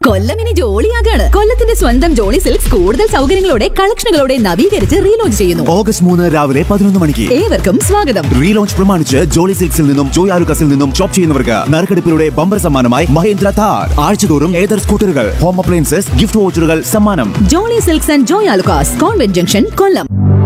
കൊല്ലം ഇനി ജോളിയാകാണ് കൊല്ലത്തിന്റെ സ്വന്തം ജോളി സിൽക്സ് കൂടുതൽ സൗകര്യങ്ങളോടെ കളക്ഷനുകളോടെ നവീകരിച്ച് റീലോഞ്ച് ചെയ്യുന്നു ഓഗസ്റ്റ് മൂന്ന് രാവിലെ പതിനൊന്ന് മണിക്ക് ഏവർക്കും സ്വാഗതം റീലോഞ്ച് പ്രമാണിച്ച് ജോളി സിൽക്സിൽ നിന്നും ജോയ് ആലുക്കസിൽ നിന്നും ഷോപ്പ് ചെയ്യുന്നവർക്ക് നറുക്കെടുപ്പിലൂടെ ബമ്പർ സമ്മാനമായി മഹേന്ദ്ര താർ ആഴ്ചതോറും ഏതർ സ്കൂട്ടറുകൾ ഹോം അപ്ലയൻസസ് ഗിഫ്റ്റ് വോച്ചറുകൾ സമ്മാനം Jolly silks and Joy Alukkas convent junction Kollam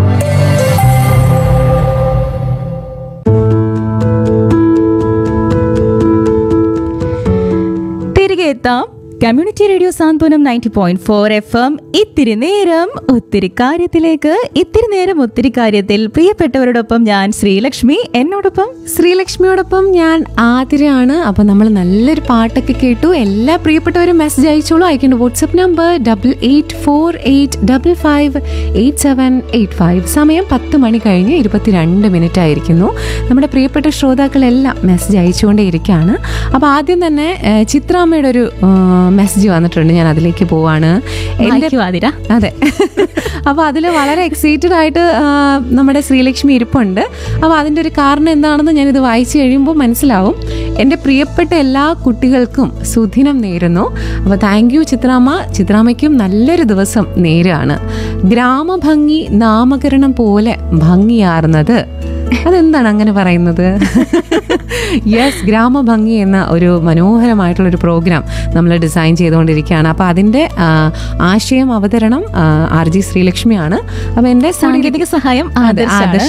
തിരികെ എത്താം community radio Santhwanam ninety point four F M ഇത്തിരി നേരം ഒത്തിരി കാര്യത്തിലേക്ക് ഇത്തിരി നേരം ഒത്തിരി കാര്യത്തിൽ പ്രിയപ്പെട്ടവരോടൊപ്പം ഞാൻ ശ്രീലക്ഷ്മി എന്നോടൊപ്പം ശ്രീലക്ഷ്മിയോടൊപ്പം ഞാൻ ആതിരയാണ് അപ്പോൾ നമ്മൾ നല്ലൊരു പാട്ടൊക്കെ കേട്ടു എല്ലാ പ്രിയപ്പെട്ടവരും മെസ്സേജ് അയച്ചോളൂ അയക്കേണ്ട WhatsApp number double eight four eight double five eight seven eight five സമയം പത്ത് മണി കഴിഞ്ഞ് ഇരുപത്തിരണ്ട് മിനിറ്റ് ആയിരിക്കുന്നു നമ്മുടെ പ്രിയപ്പെട്ട ശ്രോതാക്കളെല്ലാം മെസ്സേജ് അയച്ചുകൊണ്ടേയിരിക്കുകയാണ് അപ്പോൾ ആദ്യം തന്നെ ഏഹ്, ചിത്രാമ്മയുടെ ഒരു മെസ്സേജ് വന്നിട്ടുണ്ട് ഞാൻ അതിലേക്ക് പോവാണ് എൻ്റെ വായിക്കൂ, ആതിര. അതെ അപ്പോൾ അതിൽ വളരെ എക്സൈറ്റഡ് ആയിട്ട് ആ, നമ്മുടെ ശ്രീലക്ഷ്മി ഇരിപ്പുണ്ട് അപ്പോൾ അതിൻ്റെ ഒരു കാരണം എന്താണെന്ന് ഞാനിത് വായിച്ചു കഴിയുമ്പോൾ മനസ്സിലാവും എൻ്റെ പ്രിയപ്പെട്ട എല്ലാ കുട്ടികൾക്കും സുദിനം നേരുന്നു അപ്പോൾ താങ്ക് യു ചിത്രാമ്മ ചിത്രാമ്മയ്ക്കും നല്ലൊരു ദിവസം നേരാണ് ഗ്രാമഭംഗി നാമകരണം പോലെ ഭംഗിയാർന്നത് അതെന്താണ് അങ്ങനെ പറയുന്നത് യെസ് ഗ്രാമഭംഗി എന്ന ഒരു മനോഹരമായിട്ടുള്ളൊരു പ്രോഗ്രാം നമ്മൾ ഡിസൈൻ ചെയ്തുകൊണ്ടിരിക്കുകയാണ് അപ്പോൾ അതിൻ്റെ ആ, ആശയം അവതരണം ആർ ജി ശ്രീലക്ഷ്മിയാണ് അപ്പോൾ എൻ്റെ സാങ്കേതിക സഹായം അതെ, ആദർശാണ്. ആദർശ്